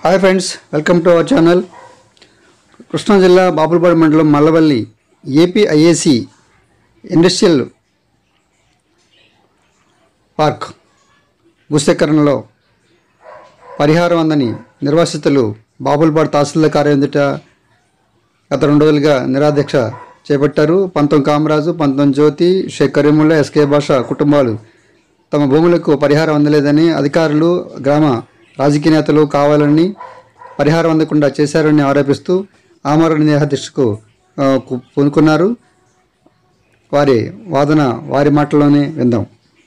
hi friends welcome to our channel Krishna జిల్లా Bapulapadu mandal Mallavalli AP IAC industrial park భూసేకరణలో పరిహారం అందని నిర్వాసితులు బాపులపాడు తహసీల్దార్ కార్యాలయం ఎదుట గత రెండు రోజులుగా నిరాదీక్ష చేపట్టారు పంతం కామరాజు పంతం జ్యోతి షేక్ కరీముల్లా ఎస్కే భాష కుటుంబాలు తమ భూములకు పరిహారం అందలేదని అధికారులు గ్రామ రాజకీయ నేతలు కావాలని పరిహారం అందకుండా చేశారని ఆరోపిస్తూ ఆమరణ నిరాదీక్షకు ఆ, కు- పూనుకున్నారు వారి వాదన వారి మాటల్లోనే విందాం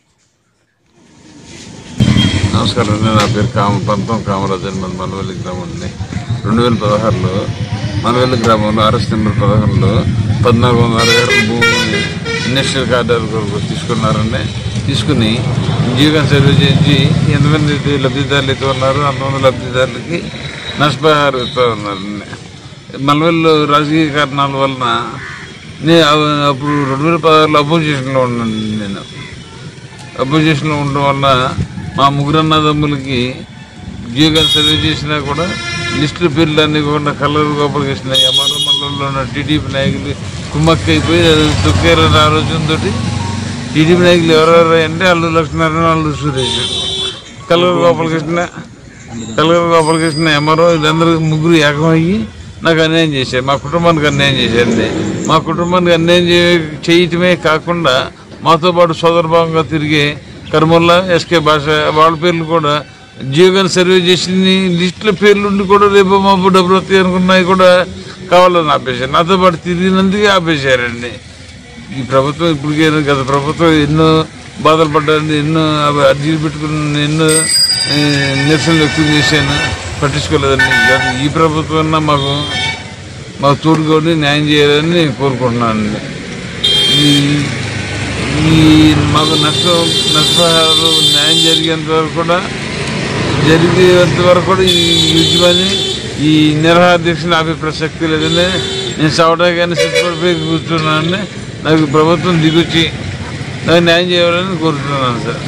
నమస్కారం అండి నా పేరు కామ పంతం కామరాజు అని మన మనవల్లి గ్రామం అండి రెండు వేల పదహారులో మనవల్లి గ్రామంలో ఆర్ఎస్ నెంబర్ పదహారులో పద్నాలుగు వందల అరవై ఏడు భూమిని ఇండస్ట్రియల్ కార్డర్ కొరకు తీసుకున్నారండి తీసుకుని జీవన సర్వే చేసి ఎంతమంది అయితే లబ్ధిదారులు అయితే ఉన్నారో అంతమంది లబ్ధిదారులకి నష్టపరిహారం ఇస్తూ ఉన్నారండి మనవల్లిలో రాజకీయ కారణాల వలన నేను అప్పుడు రెండు వేల పదహారులో అపోజిషన్లో ఉన్నాను నేను అపోజిషన్లో ఉండడం వల్ల మా ముగ్గురు అన్నదమ్ములకి జీవగా సర్వే చేసినా కూడా లిస్టుల పేర్లు అన్ని కూడా కలర్ గోపాలకృష్ణ ఎంఆర్ఓ మండలంలో ఉన్న టీడీపీ నాయకులు కుమ్మక్కైపోయి అది తొక్కారని ఆలోచనతో టీడీపీ నాయకులు ఎవరెవరు అంటే అల్లు లక్ష్మీనారాయణ అల్లు సురేష్ కలర్ గోపాలకృష్ణ కలర్ గోపాలకృష్ణ ఎంఆర్ఓ వీళ్ళందరూ ముగ్గురు ఏకమయ్యి నాకు అన్యాయం చేశారు మా కుటుంబానికి అన్యాయం చేశారండి మా కుటుంబానికి అన్యాయం చే- చేయటమే కాకుండా మాతో పాటు సోదరభావంగా తిరిగే కర్మల్లా ఎస్కే భాష వాళ్ళ పేర్లు కూడా జీవగాన్ సర్వే చేసిన లిస్టుల పేర్లు ఉండి కూడా రేపు మా డబ్బులు వస్తాయి అనుకున్నాయి కూడా కావాలని ఆపేశారు నాతో పాటు తిరిగినందుకే ఆపేశారండి ఈ ప్రభుత్వం ఇప్పటికే గత ప్రభుత్వం ఎన్నో బాధలు పడ్డాను ఎన్నో అవి అర్జీలు పెట్టుకుని ఎన్నో ఏ, నిరసనలు వ్యక్తం చేశాను పట్టించుకోలేదండి గత ఈ ప్రభుత్వం మాకు మాకు తోడుకొని న్యాయం చేయాలని నేను కోరుకుంటున్నానండి ఈ ఈ మాకు నష్టం నష్టపరిహారం న్యాయం జరిగేంత వరకు కూడా జరిగేంత వరకు కూడా ఈ ఉద్యమాన్ని ఈ నిరహార దీక్షను ఆపే ప్రసక్తి లేదని నేను చవడానికి కానీ సిద్ధపడిపోయి కూర్చున్నానని నాకు ప్రభుత్వం దిగొచ్చి నాకు న్యాయం చేయాలని కోరుతున్నాను సార్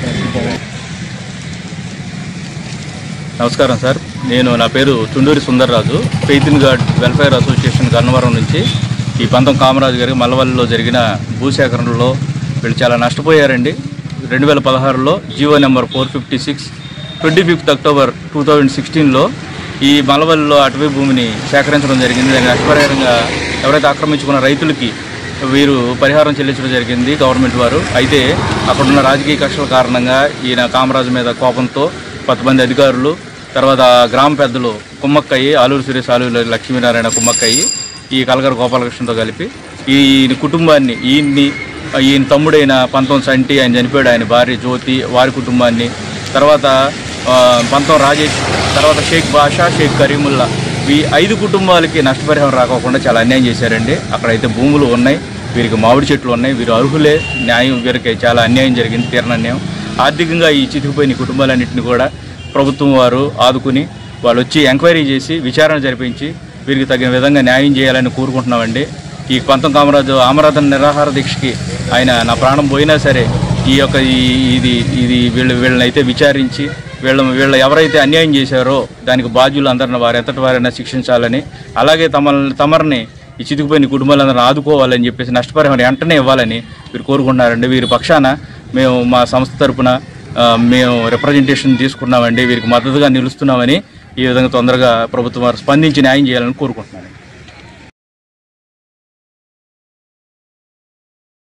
నమస్కారం సార్ నేను నా పేరు చుండూరి సుందర్రాజు ఫెయితిన్ గార్డ్ వెల్ఫేర్ అసోసియేషన్ గన్నవరం నుంచి ఈ పంతం కామరాజు గారికి మల్లవల్లిలో జరిగిన భూసేకరణలో వీళ్ళు చాలా నష్టపోయారండి రెండు వేల పదహారులో GO number four fifty six twenty fifth October two thousand సిక్స్టీన్లో ఈ మల్లవల్లిలో అటవీ భూమిని సేకరించడం జరిగింది దానికి నష్టపరిహారంగా ఎవరైతే ఆక్రమించుకున్న రైతులకి వీరు పరిహారం చెల్లించడం జరిగింది గవర్నమెంట్ వారు అయితే అక్కడున్న రాజకీయ కక్షల కారణంగా ఈయన కామరాజు మీద కోపంతో కొంతమంది అధికారులు తర్వాత గ్రామ పెద్దలు కుమ్మక్కయ్యి ఆలూరు సురేష్ ఆలూరు లక్ష్మీనారాయణ కుమ్మక్కయ్యి ఈ కలగర గోపాలకృష్ణతో కలిపి ఈ కుటుంబాన్ని ఈయన్ని ఈయన తమ్ముడైన పంతం సంటి ఆయన చనిపోయాడు ఆయన భార్య జ్యోతి వారి కుటుంబాన్ని తర్వాత ఆ, పంతం రాజేష్ తర్వాత షేక్ బాషా షేక్ కరీముల్లా ఈ ఐదు కుటుంబాలకి నష్టపరిహారం రాకోకుండా చాలా అన్యాయం చేశారండి అక్కడైతే భూములు ఉన్నాయి వీరికి మామిడి చెట్లు ఉన్నాయి వీరు అర్హులే న్యాయం వీరికి చాలా అన్యాయం జరిగింది తీరని అన్యాయం ఆర్థికంగా ఈ చితికిపోయిన ఈ కుటుంబాలన్నింటినీ కూడా ప్రభుత్వం వారు ఆదుకుని వాళ్ళు వచ్చి ఎంక్వైరీ చేసి విచారణ జరిపించి వీరికి తగిన విధంగా న్యాయం చేయాలని కోరుకుంటున్నామండి ఈ పంతం కామరాజు ఆమరాధన నిరాహార దీక్షకి ఆయన నా ప్రాణం పోయినా సరే ఈ యొక్క ఈ- ఇది ఇది వీళ్ళు వీళ్ళని అయితే విచారించి వీళ్ళ వీళ్ళు ఎవరైతే అన్యాయం చేశారో దానికి బాధ్యులు అందరిని వారు ఎంతటి వారైనా శిక్షించాలని అలాగే తమ తమరిని ఈ చితికిపోయిన కుటుంబాలందరిని ఆదుకోవాలని చెప్పేసి నష్టపరిహారం వెంటనే ఇవ్వాలని వీరు కోరుకుంటున్నారండి వీరి పక్షాన మేము మా సంస్థ తరపున ఆ, మేము రిప్రజెంటేషన్ తీసుకున్నామండి వీరికి మద్దతుగా నిలుస్తున్నామని ఈ విధంగా తొందరగా ప్రభుత్వం వారు స్పందించి న్యాయం చేయాలని కోరుకుంటున్నాను